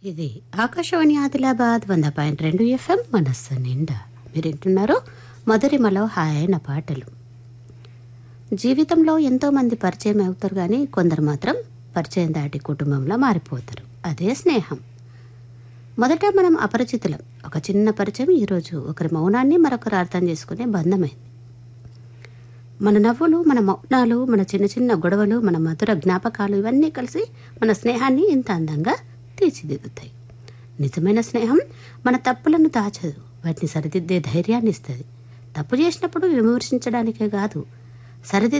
ఇది ఆకాశవాణి ఆదిలాబాద్ వంద పాయింట్ రెండు ఎఫ్ఎం మనస్సు నిండా మీరు వింటున్నారు మధురిమలో హాయైన పాటలు జీవితంలో ఎంతో మంది పరిచయం అవుతారు కానీ కొందరు మాత్రం పరిచయం దాటి కుటుంబంలో మారిపోతారు అదే స్నేహం మొదట మనం అపరిచితులం ఒక చిన్న పరిచయం ఈరోజు ఒకరి మౌనాన్ని మరొకరు అర్థం చేసుకునే బంధమైంది మన నవ్వులు మన మౌనాలు మన చిన్న చిన్న గొడవలు మన మధుర జ్ఞాపకాలు ఇవన్నీ కలిసి మన స్నేహాన్ని ఇంత అందంగా తీర్చిదిద్దుతాయి నిజమైన స్నేహం మన తప్పులను దాచదు వాటిని సరిదిద్దే ధైర్యాన్ని ఇస్తుంది తప్పు చేసినప్పుడు విమర్శించడానికే కాదు సరిదిద్దే